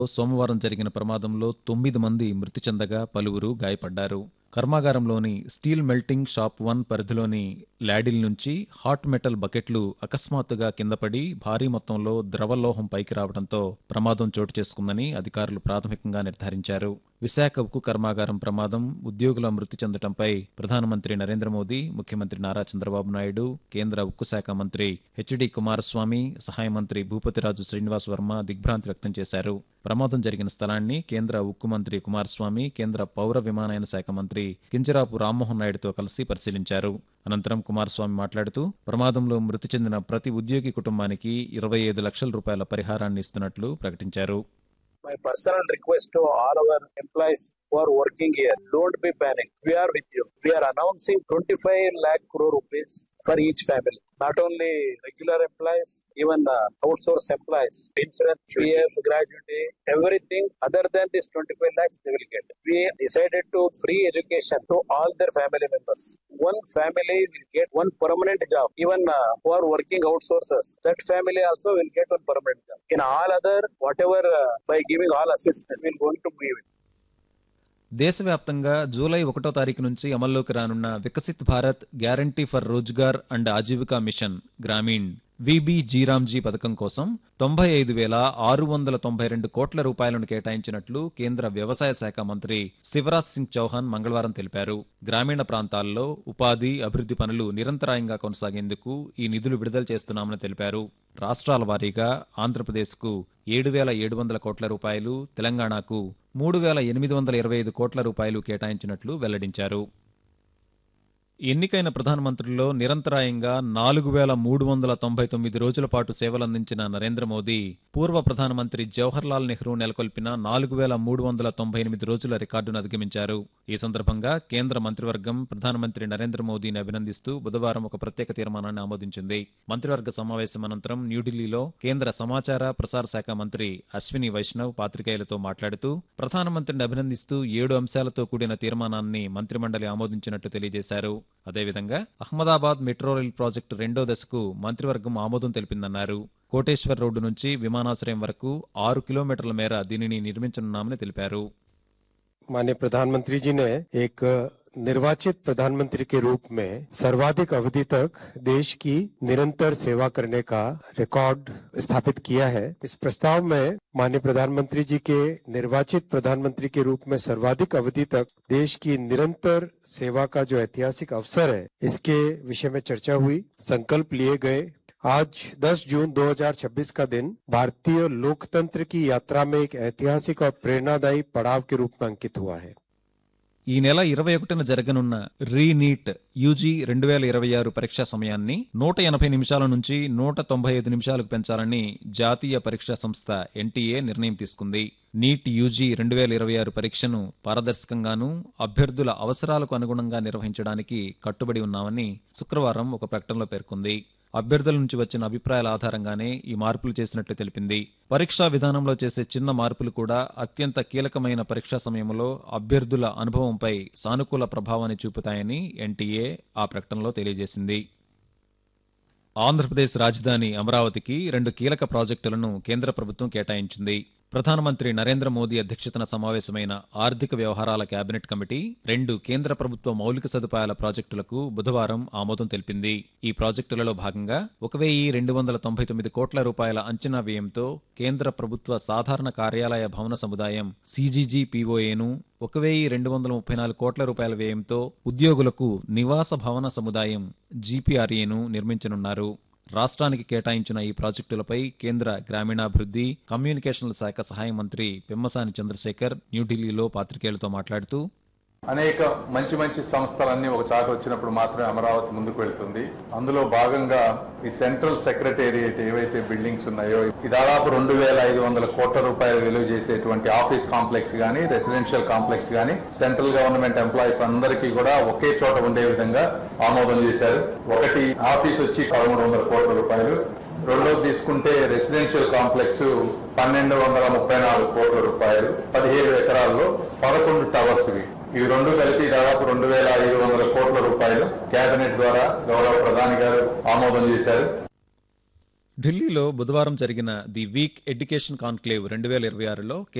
సోమవారం జరిగిన ప్రమాదంలో తొమ్మిది మంది మృతి చెందగా పలువురు గాయపడ్డారు కర్మాగారంలోని స్టీల్ మెల్టింగ్ షాప్ వన్ పరిధిలోని ల్యాడిల్ నుంచి హాట్ మెటల్ బకెట్లు అకస్మాత్తుగా కిందపడి భారీ మొత్తంలో ద్రవలోహం పైకి రావడంతో ప్రమాదం చోటు చేసుకుందని అధికారులు ప్రాథమికంగా నిర్ధారించారు విశాఖ ఉక్కు కర్మాగారం ప్రమాదం ఉద్యోగుల మృతి చెందటంపై ప్రధానమంత్రి నరేంద్ర మోదీ ముఖ్యమంత్రి నారా చంద్రబాబు నాయుడు కేంద్ర ఉక్కు శాఖ మంత్రి హెచ్డి కుమారస్వామి సహాయ మంత్రి భూపతిరాజు శ్రీనివాస్ వర్మ దిగ్భ్రాంతి వ్యక్తం చేశారు ప్రమాదం జరిగిన స్థలాన్ని కేంద్ర ఉక్కు మంత్రి కుమారస్వామి కేంద్ర పౌర విమానయాన శాఖ మంత్రి కింజరాపు రామ్మోహన్ నాయుడుతో కలిసి పరిశీలించారు అనంతరం కుమారస్వామి మాట్లాడుతూ ప్రమాదంలో మృతి చెందిన ప్రతి ఉద్యోగి కుటుంబానికి ఇరవై ఐదు లక్షల రూపాయల పరిహారాన్ని ఇస్తున్నట్లు ప్రకటించారు My personal request to all our employees who are working here, don't be panicked. We are with you. We are announcing 25 lakh crore rupees for each family. Not only regular employees, even uh, outsource employees, insurance, PF, gratuity, everything other than this 25 lakhs they will get. We decided to free education to all their family members. One family will get one permanent job. Even uh, who are working outsources, that family also will get one permanent job. In all other, whatever uh, by giving all assistance, we will going to give it. దేశవ్యాప్తంగా July ఒకటో తారీఖు నుంచి అమల్లోకి రానున్న Viksit Bharat guarantee for Rozgar and Ajeevika mission Gramin V B G RAM G పథకం కోసం తొంభై ఐదు వేల ఆరు వందల తొంభై రెండు కోట్ల రూపాయలను కేటాయించినట్లు కేంద్ర వ్యవసాయ శాఖ మంత్రి శివరాజ్ సింగ్ చౌహాన్ మంగళవారం తెలిపారు గ్రామీణ ప్రాంతాల్లో ఉపాధి అభివృద్ధి పనులు నిరంతరాయంగా కొనసాగేందుకు ఈ నిధులు విడుదల చేస్తున్నామని తెలిపారు రాష్ట్రాల వారీగా ఆంధ్రప్రదేశ్కు ఏడు వేల ఏడు వందల కోట్ల రూపాయలు తెలంగాణకు మూడు వేల ఎనిమిది వందల ఇరవై ఐదు కోట్ల రూపాయలు కేటాయించినట్లు వెల్లడించారు ఎన్నికైన ప్రధానమంత్రుల్లో నిరంతరాయంగా నాలుగు వేల మూడు వందల తొంభై తొమ్మిది రోజుల పాటు సేవలందించిన నరేంద్ర మోదీ పూర్వ ప్రధానమంత్రి జవహర్లాల్ నెహ్రూ నెలకొల్పిన నాలుగు వేల మూడు వందల తొంభై ఎనిమిది రోజుల రికార్డును అధిగమించారు ఈ సందర్భంగా కేంద్ర మంత్రివర్గం ప్రధానమంత్రి నరేంద్ర మోదీని అభినందిస్తూ బుధవారం ఒక ప్రత్యేక తీర్మానాన్ని ఆమోదించింది మంత్రివర్గ సమావేశం అనంతరం న్యూఢిల్లీలో కేంద్ర సమాచార ప్రసార శాఖ మంత్రి అశ్విని వైష్ణవ్ పాత్రికేయులతో మాట్లాడుతూ ప్రధానమంత్రిని అభినందిస్తూ ఏడు అంశాలతో కూడిన తీర్మానాన్ని మంత్రిమండలి ఆమోదించినట్టు తెలియజేశారు అదేవిధంగా అహ్మదాబాద్ మెట్రో రైల్ ప్రాజెక్టు రెండో దశకు మంత్రివర్గం ఆమోదం తెలిపిందన్నారు కోటేశ్వర్ రోడ్డు నుంచి విమానాశ్రయం వరకు ఆరు కిలోమీటర్ల మేర దీనిని నిర్మించనున్నామని తెలిపారు माननीय प्रधानमंत्री जी ने एक निर्वाचित प्रधानमंत्री के रूप में सर्वाधिक अवधि तक देश की निरंतर सेवा करने का रिकॉर्ड स्थापित किया है इस प्रस्ताव में माननीय प्रधानमंत्री जी के निर्वाचित प्रधानमंत्री के रूप में सर्वाधिक अवधि तक देश की निरंतर सेवा का जो ऐतिहासिक अवसर है इसके विषय में चर्चा हुई संकल्प लिए गए आज 10 जून 2026 का दिन भारतीय लोकतंत्र की यात्रा में एक ऐतिहासिक और प्रेरणादायी पड़ाव के रूप में अंकित हुआ है ఈ నెల ఇరవై ఒకటిన జరగనున్న రీనీట్ యూజీ రెండు వేల ఇరవై ఆరు పరీక్షా సమయాన్ని నూట ఎనభై నిమిషాల నుంచి నూట తొంభై ఐదు నిమిషాలకు పెంచాలని జాతీయ పరీక్షా సంస్థ ఎన్టీఏ నిర్ణయం తీసుకుంది నీట్ యూజీ రెండు వేల ఇరవై ఆరు పరీక్షను పారదర్శకంగానూ అభ్యర్థుల అవసరాలకు అనుగుణంగా నిర్వహించడానికి కట్టుబడి ఉన్నామని శుక్రవారం ఒక ప్రకటనలో పేర్కొంది అభ్యర్థుల నుంచి వచ్చిన అభిప్రాయాల ఆధారంగానే ఈ మార్పులు చేసినట్లు తెలిపింది పరీక్షా విధానంలో చేసే చిన్న మార్పులు కూడా అత్యంత కీలకమైన పరీక్షా సమయంలో అభ్యర్థుల అనుభవంపై సానుకూల ప్రభావాన్ని చూపుతాయని ఎన్టీఏ ఆ ప్రకటనలో తెలియజేసింది ఆంధ్రప్రదేశ్ రాజధాని అమరావతికి రెండు కీలక ప్రాజెక్టులను కేంద్ర ప్రభుత్వం కేటాయించింది ప్రధానమంత్రి నరేంద్ర మోదీ అధ్యక్షతన సమావేశమైన ఆర్థిక వ్యవహారాల కేబినెట్ కమిటీ రెండు కేంద్ర ప్రభుత్వ మౌలిక సదుపాయాల ప్రాజెక్టులకు బుధవారం ఆమోదం తెలిపింది ఈ ప్రాజెక్టులలో భాగంగా ఒక వెయ్యి రెండు వందల తొంభై తొమ్మిది కోట్ల రూపాయల అంచనా వ్యయంతో కేంద్ర ప్రభుత్వ సాధారణ కార్యాలయ భవన సముదాయం సీజీజీపీఓఏను ఒక వెయ్యి రెండు వందల ముప్పై నాలుగు కోట్ల రూపాయల వ్యయంతో ఉద్యోగులకు నివాస భవన సముదాయం జీపీఆర్ఏను నిర్మించనున్నారు రాష్ట్రానికి కేటాయించిన ఈ ప్రాజెక్టులపై కేంద్ర గ్రామీణాభివృద్ధి కమ్యూనికేషన్ల శాఖ సహాయ మంత్రి పెమ్మసాని చంద్రశేఖర్ న్యూఢిల్లీలో పాత్రికేయులతో మాట్లాడుతూ అనేక మంచి మంచి సంస్థలన్నీ ఒక చాట వచ్చినప్పుడు మాత్రమే అమరావతి ముందుకు వెళ్తుంది అందులో భాగంగా ఈ సెంట్రల్ సెక్రటేరియట్ ఏవైతే బిల్డింగ్స్ ఉన్నాయో ఈ దాదాపు రెండు వేల ఐదు వందల కోట్ల రూపాయలు విలువ చేసేటువంటి ఆఫీస్ కాంప్లెక్స్ గానీ రెసిడెన్షియల్ కాంప్లెక్స్ గానీ సెంట్రల్ గవర్నమెంట్ ఎంప్లాయీస్ అందరికీ కూడా ఒకే చోట ఉండే విధంగా ఆమోదం చేశారు ఒకటి ఆఫీస్ వచ్చి పదమూడు వందల కోట్ల రూపాయలు రెండోది తీసుకుంటే రెసిడెన్షియల్ కాంప్లెక్స్ పన్నెండు వందల ముప్పై నాలుగు కోట్ల రూపాయలు పదిహేడు ఎకరాల్లో పదకొండు టవర్స్ ఇవి ఇవి రెండు కలిపి దాదాపు రెండు వేల ఐదు వందల కోట్ల రూపాయలు కేబినెట్ ద్వారా గౌరవ ప్రధాని గారు ఆమోదం చేశారు ఢిల్లీలో బుధవారం జరిగిన ది వీక్ ఎడ్యుకేషన్ కాన్క్లేవ్ రెండు వేల ఇరవై ఆరులో